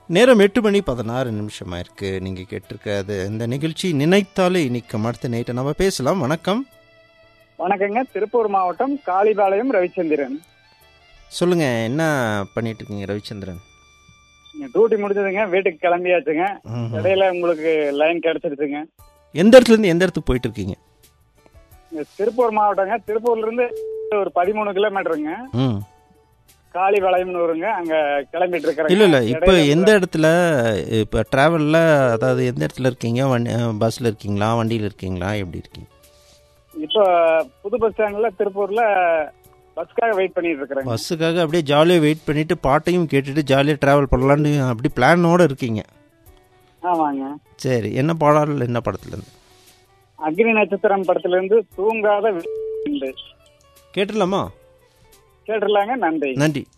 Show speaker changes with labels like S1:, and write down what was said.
S1: நேரம் எட்டு மணி பதினாறு நிமிஷமா இருக்கு நீங்க கேட்டிருக்காது இந்த நிகழ்ச்சி நினைத்தாலே இனிக்கும் அடுத்த நைட்டு நம்ம பேசலாம் வணக்கம்
S2: வணக்கங்க திருப்பூர் மாவட்டம் காளிபாளையம் ரவிச்சந்திரன்
S1: சொல்லுங்க என்ன பண்ணிட்டு இருக்கீங்க ரவிச்சந்திரன்
S2: டியூட்டி முடிஞ்சதுங்க வீட்டுக்கு கிளம்பியாச்சுங்க
S1: ம்ஹும்.
S2: இடையில உங்களுக்கு லைன் கிடைச்சிருச்சுங்க
S1: எந்த இடத்துல இருந்து எந்த இடத்துக்கு போயிட்டு இருக்கீங்க
S2: இங்க திருப்பூர் மாவட்டங்க திருப்பூர்ல இருந்து ஒரு பதிமூணு கிலோமீட்டருங்க
S1: ம்
S2: காளிபாளையம்னு வருங்க அங்க கிளம்பிட்டு இருக்கிறேங்க
S1: இல்ல இல்ல இப்ப
S2: இடையில
S1: எந்த இடத்துல இப்ப டிராவல்ல அதாவது எந்த இடத்துல இருக்கீங்க வண்டி பஸ்ல இருக்கீங்களா வண்டியில இருக்கீங்களா எப்படி இருக்கீங்க
S2: இப்போ புது பஸ் ஸ்டாண்ட்ல திருப்பூர்ல பஸ்க்காக வெயிட் பண்ணிட்டு இருக்கிறேங்க
S1: பஸ்ஸுக்காக அப்படியே ஜாலியாக வெயிட் பண்ணிட்டு பாட்டையும் கேட்டுட்டு ஜாலியாக ட்ராவல் பண்ணலான்னு அப்படி பிளானோட இருக்கீங்க
S2: ஆமாங்க
S1: சரி என்ன பாடல் என்ன படத்துல இருந்து
S2: அக்னி நட்சத்திரம் படத்துல இருந்து தூங்காத வீடு.
S1: கேட்டுடலாமா
S2: கேட்டுடலாங்க நன்றி
S1: நன்றி